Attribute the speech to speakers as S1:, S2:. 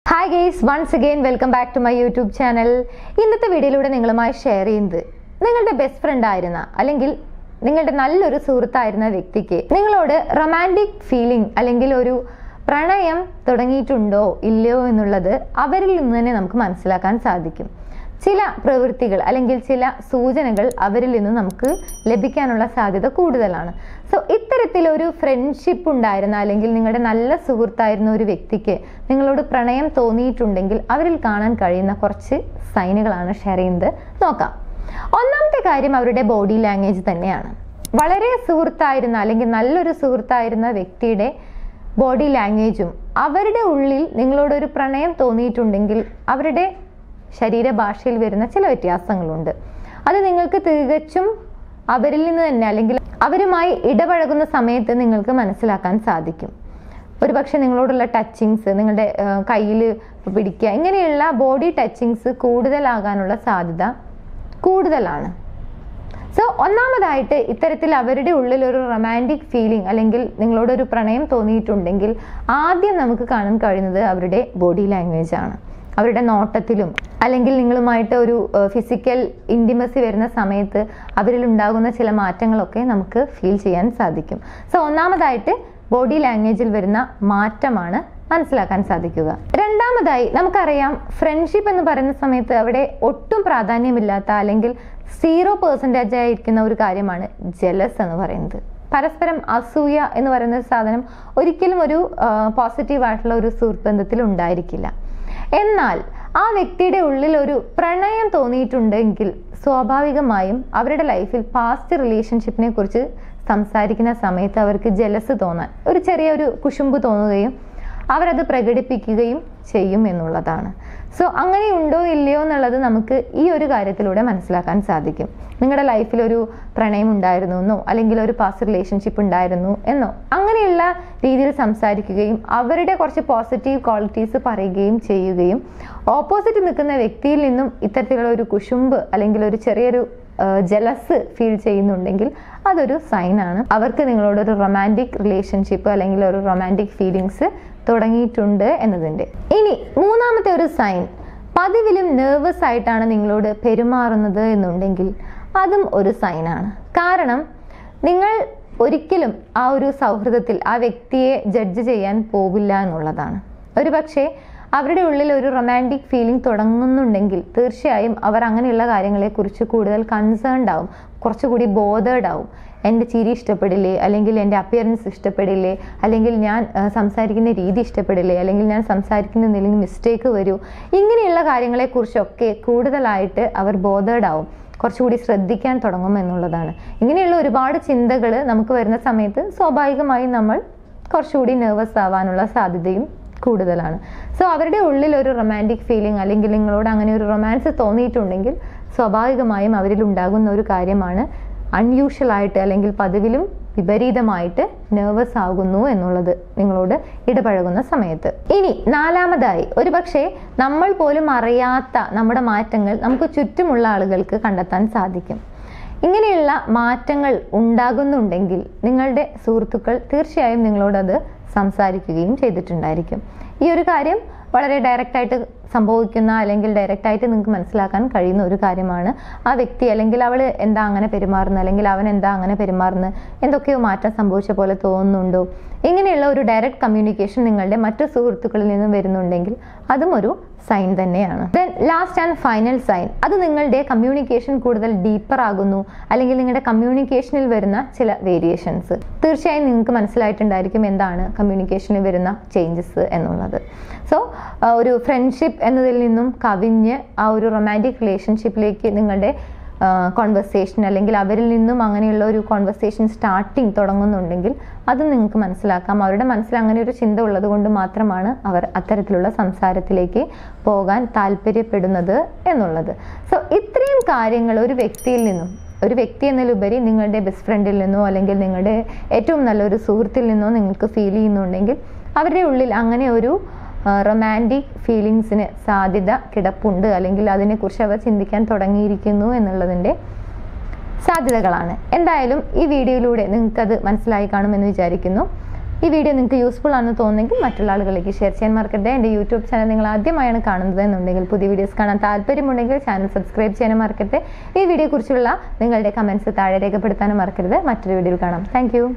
S1: hi guys once again welcome back to my YouTube channel ഇന്നത്തെ വീഡിയോയിലൂടെ നിങ്ങളുമായി share ചെയ്യുന്നത് നിങ്ങളുടെ ബെസ്റ്റ് ഫ്രണ്ട് ആയിരുന്ന അല്ലെങ്കിൽ നിങ്ങളുടെ നല്ലൊരു സുഹൃത്തായിരുന്ന വ്യക്തിക്ക് നിങ്ങളോട് റൊമാൻറ്റിക് ഫീലിംഗ് അല്ലെങ്കിൽ ഒരു പ്രണയം തുടങ്ങിയിട്ടുണ്ടോ ഇല്ലയോ എന്നുള്ളത് അവരിൽ നിന്ന് തന്നെ നമുക്ക് മനസ്സിലാക്കാൻ സാധിക്കും ചില പ്രവൃത്തികൾ അല്ലെങ്കിൽ ചില സൂചനകൾ അവരിൽ നിന്ന് നമുക്ക് ലഭിക്കാനുള്ള സാധ്യത കൂടുതലാണ് സോ ഇത്തരത്തിലൊരു ഫ്രണ്ട്ഷിപ്പ് ഉണ്ടായിരുന്ന അല്ലെങ്കിൽ നിങ്ങളുടെ നല്ല സുഹൃത്തായിരുന്ന ഒരു വ്യക്തിക്ക് നിങ്ങളോട് പ്രണയം തോന്നിയിട്ടുണ്ടെങ്കിൽ അവരിൽ കാണാൻ കഴിയുന്ന കുറച്ച് സൈനുകളാണ് ഷെയർ ചെയ്യുന്നത് നോക്കാം ഒന്നാമത്തെ കാര്യം അവരുടെ ബോഡി ലാംഗ്വേജ് തന്നെയാണ് വളരെ സുഹൃത്തായിരുന്ന അല്ലെങ്കിൽ നല്ലൊരു സുഹൃത്തായിരുന്ന വ്യക്തിയുടെ ബോഡി ലാംഗ്വേജും അവരുടെ ഉള്ളിൽ നിങ്ങളോടൊരു പ്രണയം തോന്നിയിട്ടുണ്ടെങ്കിൽ അവരുടെ ശരീരഭാഷയിൽ വരുന്ന ചില വ്യത്യാസങ്ങളുണ്ട് അത് നിങ്ങൾക്ക് തികച്ചും അവരിൽ നിന്ന് തന്നെ അല്ലെങ്കിൽ അവരുമായി ഇടപഴകുന്ന സമയത്ത് നിങ്ങൾക്ക് മനസ്സിലാക്കാൻ സാധിക്കും ഒരുപക്ഷെ നിങ്ങളോടുള്ള ടച്ചിങ്സ് നിങ്ങളുടെ കയ്യിൽ പിടിക്കുക ഇങ്ങനെയുള്ള ബോഡി ടച്ചിങ്സ് കൂടുതലാകാനുള്ള സാധ്യത കൂടുതലാണ് സോ ഒന്നാമതായിട്ട് ഇത്തരത്തിൽ അവരുടെ ഉള്ളിൽ ഒരു റൊമാൻറ്റിക് ഫീലിംഗ് അല്ലെങ്കിൽ നിങ്ങളോടൊരു പ്രണയം തോന്നിയിട്ടുണ്ടെങ്കിൽ ആദ്യം നമുക്ക് കാണാൻ കഴിയുന്നത് അവരുടെ ബോഡി ലാംഗ്വേജ് ആണ് അവരുടെ നോട്ടത്തിലും അല്ലെങ്കിൽ നിങ്ങളുമായിട്ട് ഒരു ഫിസിക്കൽ ഇൻറ്റിമസി വരുന്ന സമയത്ത് അവരിൽ ഉണ്ടാകുന്ന ചില മാറ്റങ്ങളൊക്കെ നമുക്ക് ഫീൽ ചെയ്യാൻ സാധിക്കും സോ ഒന്നാമതായിട്ട് ബോഡി ലാംഗ്വേജിൽ വരുന്ന മാറ്റമാണ് മനസ്സിലാക്കാൻ സാധിക്കുക രണ്ടാമതായി നമുക്കറിയാം ഫ്രണ്ട്ഷിപ്പ് എന്ന് പറയുന്ന സമയത്ത് അവിടെ ഒട്ടും പ്രാധാന്യമില്ലാത്ത അല്ലെങ്കിൽ സീറോ പെർസെൻറ്റേജ് ആയിരിക്കുന്ന ഒരു കാര്യമാണ് ജലസ് എന്ന് പറയുന്നത് പരസ്പരം അസൂയ എന്ന് പറയുന്ന ഒരു സാധനം ഒരിക്കലും ഒരു പോസിറ്റീവ് ആയിട്ടുള്ള ഒരു സുഹൃത്ത് ബന്ധത്തിൽ ഉണ്ടായിരിക്കില്ല എന്നാൽ ആ വ്യക്തിയുടെ ഉള്ളിൽ ഒരു പ്രണയം തോന്നിയിട്ടുണ്ടെങ്കിൽ സ്വാഭാവികമായും അവരുടെ ലൈഫിൽ പാസ്റ്റ് റിലേഷൻഷിപ്പിനെ കുറിച്ച് സംസാരിക്കുന്ന സമയത്ത് അവർക്ക് ജലസ് തോന്നാൻ ഒരു ചെറിയ ഒരു കുശുമ്പ് തോന്നുകയും അവരത് പ്രകടിപ്പിക്കുകയും ചെയ്യും എന്നുള്ളതാണ് സോ അങ്ങനെ ഉണ്ടോ ഇല്ലയോ എന്നുള്ളത് നമുക്ക് ഈ ഒരു കാര്യത്തിലൂടെ മനസ്സിലാക്കാൻ സാധിക്കും നിങ്ങളുടെ ലൈഫിൽ ഒരു പ്രണയം ഉണ്ടായിരുന്നു എന്നോ അല്ലെങ്കിൽ ഒരു പാസ്റ്റ് റിലേഷൻഷിപ്പ് ഉണ്ടായിരുന്നു എന്നോ അങ്ങനെയുള്ള രീതിയിൽ സംസാരിക്കുകയും അവരുടെ കുറച്ച് പോസിറ്റീവ് ക്വാളിറ്റീസ് പറയുകയും ചെയ്യുകയും ഓപ്പോസിറ്റ് നിൽക്കുന്ന വ്യക്തിയിൽ നിന്നും ഇത്തരത്തിലുള്ള ഒരു കുശുമ്പ് അല്ലെങ്കിൽ ഒരു ചെറിയൊരു ജലസ് ഫീൽ ചെയ്യുന്നുണ്ടെങ്കിൽ അതൊരു സൈനാണ് അവർക്ക് നിങ്ങളോടൊരു റൊമാൻറ്റിക് റിലേഷൻഷിപ്പ് അല്ലെങ്കിൽ ഒരു റൊമാൻറ്റിക് ഫീലിങ്സ് തുടങ്ങിയിട്ടുണ്ട് എന്നതിൻ്റെ ഇനി മൂന്നാമത്തെ ഒരു സൈൻ പതിവിലും നെർവസ് ആയിട്ടാണ് നിങ്ങളോട് പെരുമാറുന്നത് എന്നുണ്ടെങ്കിൽ അതും ഒരു സൈനാണ് കാരണം നിങ്ങൾ ഒരിക്കലും ആ ഒരു സൗഹൃദത്തിൽ ആ വ്യക്തിയെ ജഡ്ജ് ചെയ്യാൻ പോകില്ല എന്നുള്ളതാണ് ഒരു പക്ഷേ അവരുടെ ഉള്ളിൽ ഒരു റൊമാൻറ്റിക് ഫീലിംഗ് തുടങ്ങുന്നുണ്ടെങ്കിൽ തീർച്ചയായും അവർ അങ്ങനെയുള്ള കാര്യങ്ങളെക്കുറിച്ച് കൂടുതൽ കൺസേൺഡ് ആവും കുറച്ചുകൂടി ബോധേഡ് ആവും എൻ്റെ ചിരി ഇഷ്ടപ്പെടില്ലേ അല്ലെങ്കിൽ എൻ്റെ അപ്പിയറൻസ് ഇഷ്ടപ്പെടില്ലേ അല്ലെങ്കിൽ ഞാൻ സംസാരിക്കുന്ന രീതി ഇഷ്ടപ്പെടില്ലേ അല്ലെങ്കിൽ ഞാൻ സംസാരിക്കുന്നതിൽ മിസ്റ്റേക്ക് വരൂ ഇങ്ങനെയുള്ള കാര്യങ്ങളെക്കുറിച്ചൊക്കെ കൂടുതലായിട്ട് അവർ ബോധേഡ് ആവും കുറച്ചുകൂടി ശ്രദ്ധിക്കാൻ തുടങ്ങും എന്നുള്ളതാണ് ഇങ്ങനെയുള്ള ഒരുപാട് ചിന്തകൾ നമുക്ക് വരുന്ന സമയത്ത് സ്വാഭാവികമായും നമ്മൾ കുറച്ചുകൂടി നെർവസ് ആവാനുള്ള സാധ്യതയും കൂടുതലാണ് സോ അവരുടെ ഉള്ളിൽ ഒരു റൊമാൻറ്റിക് ഫീലിംഗ് അല്ലെങ്കിൽ നിങ്ങളോട് അങ്ങനെ ഒരു റൊമാൻസ് തോന്നിയിട്ടുണ്ടെങ്കിൽ സ്വാഭാവികമായും അവരിൽ ഉണ്ടാകുന്ന ഒരു കാര്യമാണ് അൺയൂഷ്വൽ ആയിട്ട് അല്ലെങ്കിൽ പതിവിലും വിപരീതമായിട്ട് നെർവസ് ആകുന്നു എന്നുള്ളത് നിങ്ങളോട് ഇടപഴകുന്ന സമയത്ത് ഇനി നാലാമതായി ഒരുപക്ഷെ നമ്മൾ പോലും അറിയാത്ത നമ്മുടെ മാറ്റങ്ങൾ നമുക്ക് ചുറ്റുമുള്ള ആളുകൾക്ക് കണ്ടെത്താൻ സാധിക്കും ഇങ്ങനെയുള്ള മാറ്റങ്ങൾ ഉണ്ടാകുന്നുണ്ടെങ്കിൽ നിങ്ങളുടെ സുഹൃത്തുക്കൾ തീർച്ചയായും നിങ്ങളോടത് സംസാരിക്കുകയും ചെയ്തിട്ടുണ്ടായിരിക്കും ഈ ഒരു കാര്യം വളരെ ഡയറക്റ്റായിട്ട് സംഭവിക്കുന്ന അല്ലെങ്കിൽ ഡയറക്റ്റായിട്ട് നിങ്ങൾക്ക് മനസ്സിലാക്കാൻ കഴിയുന്ന ഒരു കാര്യമാണ് ആ വ്യക്തി അല്ലെങ്കിൽ അവൾ എന്താ അങ്ങനെ പെരുമാറുന്നത് അല്ലെങ്കിൽ അവൻ എന്താ അങ്ങനെ പെരുമാറുന്നത് എന്തൊക്കെയോ മാറ്റം സംഭവിച്ച പോലെ തോന്നുന്നുണ്ടോ ഇങ്ങനെയുള്ള ഒരു ഡയറക്റ്റ് കമ്മ്യൂണിക്കേഷൻ നിങ്ങളുടെ മറ്റു സുഹൃത്തുക്കളിൽ നിന്നും വരുന്നുണ്ടെങ്കിൽ അതും ഒരു സൈൻ തന്നെയാണ് then last and final sign അത് നിങ്ങളുടെ കമ്മ്യൂണിക്കേഷൻ കൂടുതൽ ഡീപ്പർ ആകുന്നു അല്ലെങ്കിൽ നിങ്ങളുടെ കമ്മ്യൂണിക്കേഷനിൽ വരുന്ന ചില വേരിയേഷൻസ് തീർച്ചയായും നിങ്ങൾക്ക് മനസ്സിലായിട്ടുണ്ടായിരിക്കും എന്താണ് കമ്മ്യൂണിക്കേഷനിൽ വരുന്ന ചേഞ്ചസ് എന്നുള്ളത് സോ ഒരു ഫ്രണ്ട്ഷിപ്പ് എന്നതിൽ നിന്നും കവിഞ്ഞ് ആ ഒരു റൊമാൻറ്റിക് റിലേഷൻഷിപ്പിലേക്ക് നിങ്ങളുടെ കോൺവെർസേഷൻ അല്ലെങ്കിൽ അവരിൽ നിന്നും അങ്ങനെയുള്ള ഒരു കോൺവെർസേഷൻ സ്റ്റാർട്ടിങ് തുടങ്ങുന്നുണ്ടെങ്കിൽ അത് നിങ്ങൾക്ക് മനസ്സിലാക്കാം അവരുടെ മനസ്സിൽ അങ്ങനെ ഒരു ചിന്ത ഉള്ളത് കൊണ്ട് മാത്രമാണ് അവർ അത്തരത്തിലുള്ള സംസാരത്തിലേക്ക് പോകാൻ താല്പര്യപ്പെടുന്നത് എന്നുള്ളത് സോ ഇത്രയും കാര്യങ്ങൾ ഒരു വ്യക്തിയിൽ നിന്നും ഒരു വ്യക്തി എന്നതിലുപരി നിങ്ങളുടെ ബെസ്റ്റ് ഫ്രണ്ടിൽ നിന്നോ അല്ലെങ്കിൽ നിങ്ങളുടെ ഏറ്റവും നല്ലൊരു സുഹൃത്തിൽ നിന്നോ നിങ്ങൾക്ക് ഫീൽ ചെയ്യുന്നുണ്ടെങ്കിൽ അവരുടെ ഉള്ളിൽ അങ്ങനെ ഒരു റൊമാൻറ്റിക് ഫീലിങ്സിന് സാധ്യത കിടപ്പുണ്ട് അല്ലെങ്കിൽ അതിനെക്കുറിച്ച് അവർ ചിന്തിക്കാൻ തുടങ്ങിയിരിക്കുന്നു എന്നുള്ളതിൻ്റെ സാധ്യതകളാണ് എന്തായാലും ഈ വീഡിയോയിലൂടെ നിങ്ങൾക്കത് മനസ്സിലായി കാണുമെന്ന് വിചാരിക്കുന്നു ഈ വീഡിയോ നിങ്ങൾക്ക് യൂസ്ഫുൾ ആണെന്ന് തോന്നുന്നെങ്കിൽ മറ്റുള്ള ആളുകളിലേക്ക് ഷെയർ ചെയ്യാൻ മറക്കരുത് എൻ്റെ യൂട്യൂബ് ചാനൽ നിങ്ങൾ ആദ്യമായാണ് കാണുന്നത് എന്നുണ്ടെങ്കിൽ പുതിയ വീഡിയോസ് കാണാൻ താല്പര്യമുണ്ടെങ്കിൽ ചാനൽ സബ്സ്ക്രൈബ് ചെയ്യാനും മറക്കരുത് ഈ വീഡിയോയെക്കുറിച്ചുള്ള നിങ്ങളുടെ കമൻസ് താഴെ രേഖപ്പെടുത്താനും മറക്കരുത് മറ്റൊരു വീഡിയോയിൽ കാണാം താങ്ക്